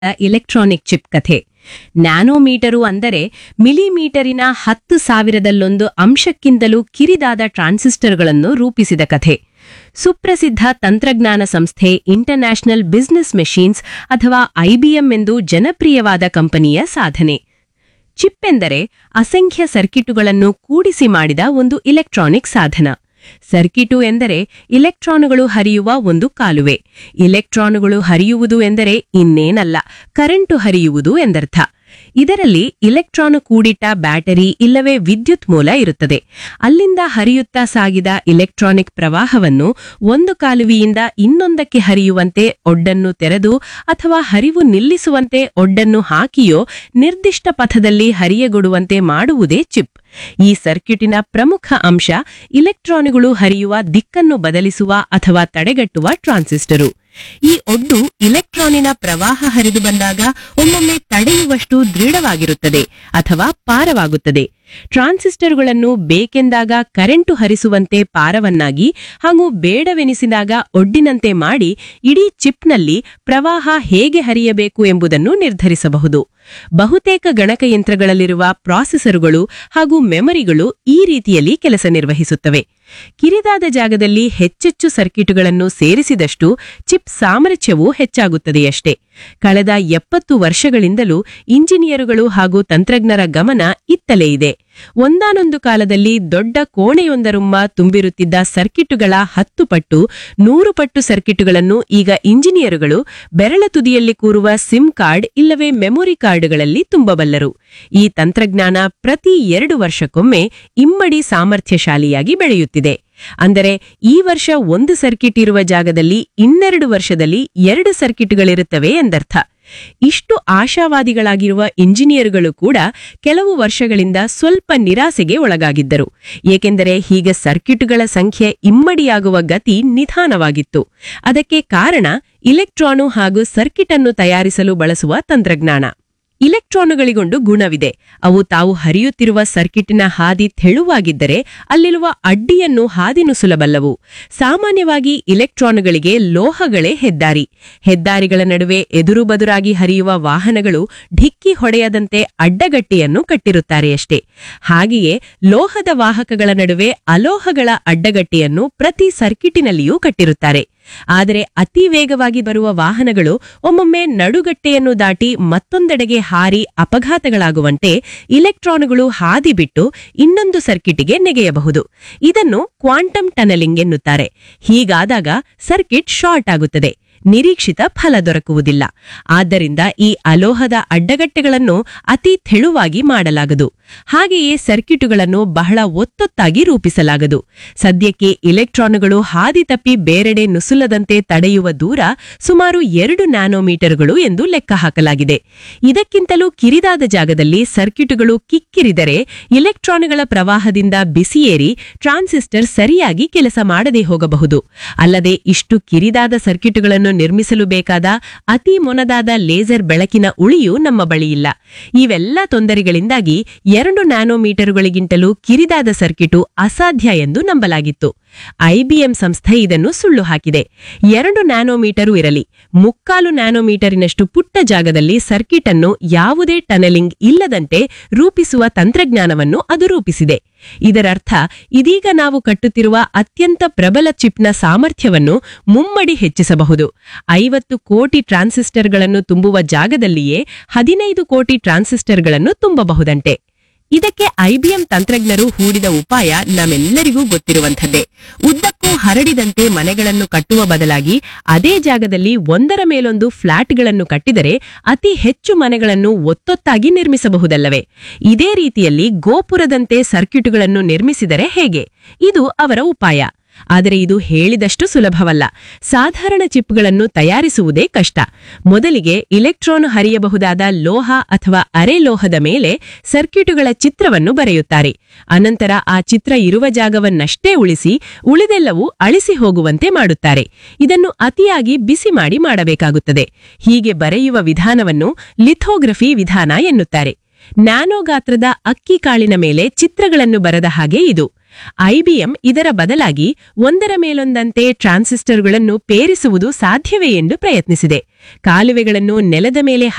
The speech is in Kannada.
ಇಲೆಕ್ಟ್ರಾನಿಕ್ ಚಿಪ್ ಕಥೆ ನ್ಯಾನೋಮೀಟರು ಅಂದರೆ ಮಿಲಿಮೀಟರಿನ ಹತ್ತು ಸಾವಿರದಲ್ಲೊಂದು ಅಂಶಕ್ಕಿಂತಲೂ ಕಿರಿದಾದ ಟ್ರಾನ್ಸಿಸ್ಟರ್ಗಳನ್ನು ರೂಪಿಸಿದ ಕಥೆ ಸುಪ್ರಸಿದ್ಧ ತಂತ್ರಜ್ಞಾನ ಸಂಸ್ಥೆ ಇಂಟರ್ನ್ಯಾಷನಲ್ ಬಿಸಿನೆಸ್ ಮೆಷೀನ್ಸ್ ಅಥವಾ ಐಬಿಎಂ ಎಂದು ಜನಪ್ರಿಯವಾದ ಕಂಪನಿಯ ಸಾಧನೆ ಚಿಪ್ ಎಂದರೆ ಅಸಂಖ್ಯ ಸರ್ಕಿಟುಗಳನ್ನು ಕೂಡಿಸಿ ಮಾಡಿದ ಒಂದು ಇಲೆಕ್ಟ್ರಾನಿಕ್ ಸಾಧನ ಸರ್ಕಿಟು ಎಂದರೆ ಇಲೆಕ್ಟ್ರಾನುಗಳು ಹರಿಯುವ ಒಂದು ಕಾಲುವೆ ಇಲೆಕ್ಟ್ರಾನುಗಳು ಹರಿಯುವುದು ಎಂದರೆ ಇನ್ನೇನಲ್ಲ ಕರೆಂಟು ಹರಿಯುವುದು ಎಂದರ್ಥ ಇದರಲ್ಲಿ ಇಲೆಕ್ಟ್ರಾನು ಕೂಡಿಟ್ಟ ಬ್ಯಾಟರಿ ಇಲ್ಲವೇ ವಿದ್ಯುತ್ ಮೂಲ ಇರುತ್ತದೆ ಅಲ್ಲಿಂದ ಹರಿಯುತ್ತಾ ಸಾಗಿದ ಇಲೆಕ್ಟ್ರಾನಿಕ್ ಪ್ರವಾಹವನ್ನು ಒಂದು ಕಾಲುವೆಯಿಂದ ಇನ್ನೊಂದಕ್ಕೆ ಹರಿಯುವಂತೆ ಒಡ್ಡನ್ನು ತೆರೆದು ಅಥವಾ ಹರಿವು ನಿಲ್ಲಿಸುವಂತೆ ಒಡ್ಡನ್ನು ಹಾಕಿಯೋ ನಿರ್ದಿಷ್ಟ ಪಥದಲ್ಲಿ ಹರಿಯಗೊಡುವಂತೆ ಮಾಡುವುದೇ ಚಿಪ್ ಈ ಸರ್ಕ್ಯೂಟಿನ ಪ್ರಮುಖ ಅಂಶ ಇಲೆಕ್ಟ್ರಾನುಗಳು ಹರಿಯುವ ದಿಕ್ಕನ್ನು ಬದಲಿಸುವ ಅಥವಾ ತಡೆಗಟ್ಟುವ ಟ್ರಾನ್ಸಿಸ್ಟರು ಈ ಒಡ್ಡು ಇಲೆಕ್ಟ್ರಾನಿನ ಪ್ರವಾಹ ಹರಿದು ಬಂದಾಗ ಒಮ್ಮೊಮ್ಮೆ ತಡೆಯುವಷ್ಟು ದೃಢವಾಗಿರುತ್ತದೆ ಅಥವಾ ಪಾರವಾಗುತ್ತದೆ ಟ್ರಾನ್ಸಿಸ್ಟರ್ಗಳನ್ನು ಬೇಕೆಂದಾಗ ಕರೆಂಟು ಹರಿಸುವಂತೆ ಪಾರವನ್ನಾಗಿ ಹಾಗೂ ಬೇಡವೆನಿಸಿದಾಗ ಒಡ್ಡಿನಂತೆ ಮಾಡಿ ಇಡೀ ಚಿಪ್ನಲ್ಲಿ ಪ್ರವಾಹ ಹೇಗೆ ಹರಿಯಬೇಕು ಎಂಬುದನ್ನು ನಿರ್ಧರಿಸಬಹುದು ಬಹುತೇಕ ಗಣಕಯಂತ್ರಗಳಲ್ಲಿರುವ ಪ್ರಾಸೆಸರುಗಳು ಹಾಗೂ ಮೆಮರಿಗಳು ಈ ರೀತಿಯಲ್ಲಿ ಕೆಲಸ ನಿರ್ವಹಿಸುತ್ತವೆ ಕಿರಿದಾದ ಜಾಗದಲ್ಲಿ ಹೆಚ್ಚೆಚ್ಚು ಸರ್ಕಿಟುಗಳನ್ನು ಸೇರಿಸಿದಷ್ಟು ಚಿಪ್ ಸಾಮರ್ಥ್ಯವೂ ಹೆಚ್ಚಾಗುತ್ತದೆಯಷ್ಟೇ ಕಳೆದ ಎಪ್ಪತ್ತು ವರ್ಷಗಳಿಂದಲೂ ಇಂಜಿನಿಯರುಗಳು ಹಾಗೂ ತಂತ್ರಜ್ಞರ ಗಮನ ಇತ್ತಲೇ ಇದೆ ಒಂದಾನೊಂದು ಕಾಲದಲ್ಲಿ ದೊಡ್ಡ ಕೋಣೆಯೊಂದರುಮ್ಮ ತುಂಬಿರುತ್ತಿದ್ದ ಸರ್ಕಿಟುಗಳ ಹತ್ತು ಪಟ್ಟು ನೂರು ಪಟ್ಟು ಸರ್ಕಿಟುಗಳನ್ನು ಈಗ ಇಂಜಿನಿಯರುಗಳು ಬೆರಳ ತುದಿಯಲ್ಲಿ ಕೂರುವ ಸಿಮ್ ಕಾರ್ಡ್ ಇಲ್ಲವೇ ಮೆಮೊರಿ ಕಾರ್ಡ್ಗಳಲ್ಲಿ ತುಂಬಬಲ್ಲರು ಈ ತಂತ್ರಜ್ಞಾನ ಪ್ರತಿ ಎರಡು ವರ್ಷಕ್ಕೊಮ್ಮೆ ಇಮ್ಮಡಿ ಸಾಮರ್ಥ್ಯಶಾಲಿಯಾಗಿ ಬೆಳೆಯುತ್ತಿದೆ ಅಂದರೆ ಈ ವರ್ಷ ಒಂದು ಸರ್ಕಿಟ್ ಇರುವ ಜಾಗದಲ್ಲಿ ಇನ್ನೆರಡು ವರ್ಷದಲ್ಲಿ ಎರಡು ಸರ್ಕಿಟ್ಗಳಿರುತ್ತವೆ ಎಂದರ್ಥ ಇಷ್ಟು ಆಶಾವಾದಿಗಳಾಗಿರುವ ಇಂಜಿನಿಯರುಗಳು ಕೂಡ ಕೆಲವು ವರ್ಷಗಳಿಂದ ಸ್ವಲ್ಪ ನಿರಾಸೆಗೆ ಒಳಗಾಗಿದ್ದರು ಏಕೆಂದರೆ ಹೀಗೆ ಸರ್ಕಿಟುಗಳ ಸಂಖ್ಯೆ ಇಮ್ಮಡಿಯಾಗುವ ಗತಿ ನಿಧಾನವಾಗಿತ್ತು ಅದಕ್ಕೆ ಕಾರಣ ಇಲೆಕ್ಟ್ರಾನು ಹಾಗೂ ಸರ್ಕಿಟ್ ಅನ್ನು ತಯಾರಿಸಲು ಬಳಸುವ ತಂತ್ರಜ್ಞಾನ ಇಲೆಕ್ಟ್ರಾನುಗಳಿಗೊಂದು ಗುಣವಿದೆ ಅವು ತಾವು ಹರಿಯುತ್ತಿರುವ ಸರ್ಕಿಟಿನ ಹಾದಿ ತೆಳುವಾಗಿದ್ದರೆ ಅಲ್ಲಿರುವ ಅಡ್ಡಿಯನ್ನು ಹಾದಿ ನುಸುಲಬಲ್ಲವು ಸಾಮಾನ್ಯವಾಗಿ ಇಲೆಕ್ಟ್ರಾನುಗಳಿಗೆ ಲೋಹಗಳೇ ಹೆದ್ದಾರಿ ಹೆದ್ದಾರಿಗಳ ನಡುವೆ ಎದುರು ಬದುರಾಗಿ ಹರಿಯುವ ವಾಹನಗಳು ಢಿಕ್ಕಿ ಹೊಡೆಯದಂತೆ ಅಡ್ಡಗಟ್ಟಿಯನ್ನು ಕಟ್ಟಿರುತ್ತಾರೆಯಷ್ಟೇ ಹಾಗೆಯೇ ಲೋಹದ ವಾಹಕಗಳ ನಡುವೆ ಅಲೋಹಗಳ ಅಡ್ಡಗಟ್ಟಿಯನ್ನು ಪ್ರತಿ ಸರ್ಕಿಟಿನಲ್ಲಿಯೂ ಕಟ್ಟಿರುತ್ತಾರೆ ಆದರೆ ಅತಿ ವೇಗವಾಗಿ ಬರುವ ವಾಹನಗಳು ಒಮ್ಮೊಮ್ಮೆ ನಡುಗಟ್ಟೆಯನ್ನು ದಾಟಿ ಮತ್ತೊಂದೆಡೆಗೆ ಹಾರಿ ಅಪಘಾತಗಳಾಗುವಂತೆ ಇಲೆಕ್ಟ್ರಾನುಗಳು ಹಾದಿ ಬಿಟ್ಟು ಇನ್ನೊಂದು ಸರ್ಕಿಟಿಗೆ ನೆಗೆಯಬಹುದು ಇದನ್ನು ಕ್ವಾಂಟಮ್ ಟನಲಿಂಗ್ ಎನ್ನುತ್ತಾರೆ ಹೀಗಾದಾಗ ಸರ್ಕಿಟ್ ಶಾರ್ಟ್ ಆಗುತ್ತದೆ ನಿರೀಕ್ಷಿತ ಫಲ ದೊರಕುವುದಿಲ್ಲ ಆದ್ದರಿಂದ ಈ ಅಲೋಹದ ಅಡ್ಡಗಟ್ಟೆಗಳನ್ನು ಅತಿ ತೆಳುವಾಗಿ ಮಾಡಲಾಗದು ಹಾಗೆಯೇ ಸರ್ಕಿಟುಗಳನ್ನು ಬಹಳ ಒತ್ತೊತ್ತಾಗಿ ರೂಪಿಸಲಾಗದು ಸದ್ಯಕ್ಕೆ ಇಲೆಕ್ಟ್ರಾನುಗಳು ಹಾದಿ ತಪ್ಪಿ ಬೇರೆಡೆ ನುಸುಲದಂತೆ ತಡೆಯುವ ದೂರ ಸುಮಾರು ಎರಡು ನ್ಯಾನೋಮೀಟರ್ಗಳು ಎಂದು ಲೆಕ್ಕ ಹಾಕಲಾಗಿದೆ ಇದಕ್ಕಿಂತಲೂ ಕಿರಿದಾದ ಜಾಗದಲ್ಲಿ ಸರ್ಕಿಟುಗಳು ಕಿಕ್ಕಿರಿದರೆ ಇಲೆಕ್ಟ್ರಾನುಗಳ ಪ್ರವಾಹದಿಂದ ಬಿಸಿಯೇರಿ ಟ್ರಾನ್ಸಿಸ್ಟರ್ ಸರಿಯಾಗಿ ಕೆಲಸ ಮಾಡದೇ ಹೋಗಬಹುದು ಅಲ್ಲದೆ ಇಷ್ಟು ಕಿರಿದಾದ ಸರ್ಕಿಟುಗಳನ್ನು ನಿರ್ಮಿಸಲು ಬೇಕಾದ ಅತಿ ಮೊನದಾದ ಲೇಸರ್ ಬೆಳಕಿನ ಉಳಿಯೂ ನಮ್ಮ ಬಳಿಯಿಲ್ಲ ಇವೆಲ್ಲ ತೊಂದರೆಗಳಿಂದಾಗಿ ಎರಡು ನ್ಯಾನೋಮೀಟರುಗಳಿಗಿಂತಲೂ ಕಿರಿದಾದ ಸರ್ಕಿಟು ಅಸಾಧ್ಯ ಎಂದು ನಂಬಲಾಗಿತ್ತು ಐಬಿಎಂ ಸಂಸ್ಥೆ ಇದನ್ನು ಸುಳ್ಳು ಹಾಕಿದೆ ಎರಡು ನ್ಯಾನೋಮೀಟರು ಇರಲಿ ಮುಕ್ಕಾಲು ನ್ಯಾನೋಮೀಟರಿನಷ್ಟು ಪುಟ್ಟ ಜಾಗದಲ್ಲಿ ಸರ್ಕಿಟ್ ಅನ್ನು ಯಾವುದೇ ಟನಲಿಂಗ್ ಇಲ್ಲದಂತೆ ರೂಪಿಸುವ ತಂತ್ರಜ್ಞಾನವನ್ನು ಅದು ರೂಪಿಸಿದೆ ಇದರರ್ಥ ಇದೀಗ ನಾವು ಕಟ್ಟುತ್ತಿರುವ ಅತ್ಯಂತ ಪ್ರಬಲ ಚಿಪ್ನ ಸಾಮರ್ಥ್ಯವನ್ನು ಮುಮ್ಮಡಿ ಹೆಚ್ಚಿಸಬಹುದು ಐವತ್ತು ಕೋಟಿ ಟ್ರಾನ್ಸಿಸ್ಟರ್ಗಳನ್ನು ತುಂಬುವ ಜಾಗದಲ್ಲಿಯೇ ಹದಿನೈದು ಕೋಟಿ ಟ್ರಾನ್ಸಿಸ್ಟರ್ಗಳನ್ನು ತುಂಬಬಹುದಂತೆ ಇದಕ್ಕೆ ಐಬಿಎಂ ತಂತ್ರಜ್ಞರು ಹೂಡಿದ ಉಪಾಯ ನಮ್ಮೆಲ್ಲರಿಗೂ ಗೊತ್ತಿರುವಂಥದ್ದೇ ಉದ್ದಕ್ಕೂ ಹರಡಿದಂತೆ ಮನೆಗಳನ್ನು ಕಟ್ಟುವ ಬದಲಾಗಿ ಅದೇ ಜಾಗದಲ್ಲಿ ಒಂದರ ಮೇಲೊಂದು ಫ್ಲಾಟ್ಗಳನ್ನು ಕಟ್ಟಿದರೆ ಅತಿ ಹೆಚ್ಚು ಮನೆಗಳನ್ನು ಒತ್ತೊತ್ತಾಗಿ ನಿರ್ಮಿಸಬಹುದಲ್ಲವೇ ಇದೇ ರೀತಿಯಲ್ಲಿ ಗೋಪುರದಂತೆ ಸರ್ಕ್ಯೂಟ್ಗಳನ್ನು ನಿರ್ಮಿಸಿದರೆ ಹೇಗೆ ಇದು ಅವರ ಉಪಾಯ ಆದರೆ ಇದು ಹೇಳಿದಷ್ಟು ಸುಲಭವಲ್ಲ ಸಾಧಾರಣ ಚಿಪ್ಗಳನ್ನು ತಯಾರಿಸುವುದೇ ಕಷ್ಟ ಮೊದಲಿಗೆ ಇಲೆಕ್ಟ್ರಾನ್ ಹರಿಯಬಹುದಾದ ಲೋಹ ಅಥವಾ ಅರೆ ಲೋಹದ ಮೇಲೆ ಸರ್ಕ್ಯೂಟುಗಳ ಚಿತ್ರವನ್ನು ಬರೆಯುತ್ತಾರೆ ಅನಂತರ ಆ ಚಿತ್ರ ಇರುವ ಜಾಗವನ್ನಷ್ಟೇ ಉಳಿಸಿ ಉಳಿದೆಲ್ಲವೂ ಅಳಿಸಿ ಹೋಗುವಂತೆ ಮಾಡುತ್ತಾರೆ ಇದನ್ನು ಅತಿಯಾಗಿ ಬಿಸಿ ಮಾಡಿ ಮಾಡಬೇಕಾಗುತ್ತದೆ ಹೀಗೆ ಬರೆಯುವ ವಿಧಾನವನ್ನು ಲಿಥೋಗ್ರಫಿ ವಿಧಾನ ಎನ್ನುತ್ತಾರೆ ನ್ಯಾನೋ ಗಾತ್ರದ ಅಕ್ಕಿ ಕಾಳಿನ ಮೇಲೆ ಚಿತ್ರಗಳನ್ನು ಬರೆದ ಹಾಗೆ ಇದು ಐಬಿಎಂ ಇದರ ಬದಲಾಗಿ ಒಂದರ ಮೇಲೊಂದಂತೆ ಟ್ರಾನ್ಸಿಸ್ಟರ್ಗಳನ್ನು ಪೇರಿಸುವುದು ಸಾಧ್ಯವೇ ಎಂದು ಪ್ರಯತ್ನಿಸಿದೆ ಕಾಲುವೆಗಳನ್ನು ನೆಲದ ಮೇಲೆ